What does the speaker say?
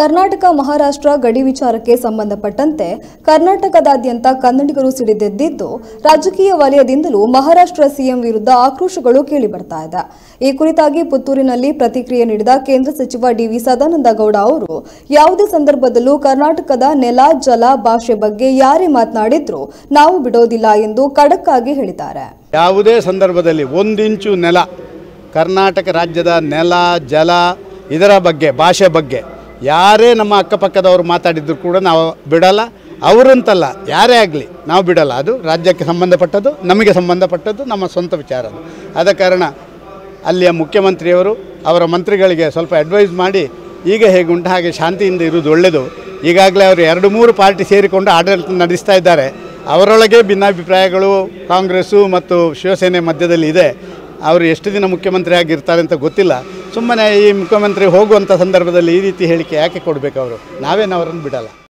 ಕರ್ನಾಟಕ ಮಹಾರಾಷ್ಟ್ರ ಗಡಿ ವಿಚಾರಕ್ಕೆ ಸಂಬಂಧಪಟ್ಟಂತೆ ಕರ್ನಾಟಕದಾದ್ಯಂತ ಕನ್ನಡಿಗರು ಸಿಡಿದೆದ್ದಿದ್ದು ರಾಜಕೀಯ ವಲಯದಿಂದಲೂ ಮಹಾರಾಷ್ಟ್ರ ಸಿಎಂ ವಿರುದ್ಧ ಆಕ್ರೋಶಗಳು ಕೇಳಿಬರ್ತಾ ಇದೆ ಈ ಕುರಿತಾಗಿ ಪುತ್ತೂರಿನಲ್ಲಿ ಪ್ರತಿಕ್ರಿಯೆ ನೀಡಿದ ಕೇಂದ್ರ ಸಚಿವ ಡಿವಿ ಸದಾನಂದ ಗೌಡ ಅವರು ಯಾವುದೇ ಸಂದರ್ಭದಲ್ಲೂ ಕರ್ನಾಟಕದ ನೆಲ ಜಲ ಭಾಷೆ ಬಗ್ಗೆ ಯಾರೇ ಮಾತನಾಡಿದ್ರೂ ನಾವು ಬಿಡೋದಿಲ್ಲ ಎಂದು ಖಡಕ್ ಆಗಿ ಹೇಳಿದ್ದಾರೆ ಯಾವುದೇ ಸಂದರ್ಭದಲ್ಲಿ ಒಂದಿಂಚು ನೆಲ ಕರ್ನಾಟಕ ರಾಜ್ಯದ ನೆಲ ಜಲ ಇದರ ಬಗ್ಗೆ ಭಾಷೆ ಬಗ್ಗೆ ಯಾರೇ ನಮ್ಮ ಅಕ್ಕಪಕ್ಕದವರು ಮಾತಾಡಿದ್ರು ಕೂಡ ನಾವು ಬಿಡಲ್ಲ ಅವರಂತಲ್ಲ ಯಾರೇ ಆಗಲಿ ನಾವು ಬಿಡಲ್ಲ ಅದು ರಾಜ್ಯಕ್ಕೆ ಸಂಬಂಧಪಟ್ಟದ್ದು ನಮಗೆ ಸಂಬಂಧಪಟ್ಟದ್ದು ನಮ್ಮ ಸ್ವಂತ ವಿಚಾರ ಅದು ಆದ ಕಾರಣ ಅಲ್ಲಿಯ ಮುಖ್ಯಮಂತ್ರಿಯವರು ಅವರ ಮಂತ್ರಿಗಳಿಗೆ ಸ್ವಲ್ಪ ಅಡ್ವೈಸ್ ಮಾಡಿ ಈಗ ಹೇಗುಂಟು ಹಾಗೆ ಶಾಂತಿಯಿಂದ ಇರುವುದು ಒಳ್ಳೆಯದು ಈಗಾಗಲೇ ಅವರು ಎರಡು ಮೂರು ಪಾರ್ಟಿ ಸೇರಿಕೊಂಡು ಆಡಳಿತ ನಡೆಸ್ತಾ ಇದ್ದಾರೆ ಅವರೊಳಗೆ ಭಿನ್ನಾಭಿಪ್ರಾಯಗಳು ಕಾಂಗ್ರೆಸ್ಸು ಮತ್ತು ಶಿವಸೇನೆ ಮಧ್ಯದಲ್ಲಿ ಇದೆ ಅವರು ಎಷ್ಟು ದಿನ ಮುಖ್ಯಮಂತ್ರಿ ಆಗಿರ್ತಾರೆ ಅಂತ ಗೊತ್ತಿಲ್ಲ ಸುಮ್ಮನೆ ಈ ಮುಖ್ಯಮಂತ್ರಿ ಹೋಗುವಂಥ ಸಂದರ್ಭದಲ್ಲಿ ಈ ರೀತಿ ಹೇಳಿಕೆ ಯಾಕೆ ಕೊಡಬೇಕು ಅವರು ನಾವೇನು ಅವರನ್ನು ಬಿಡಲ್ಲ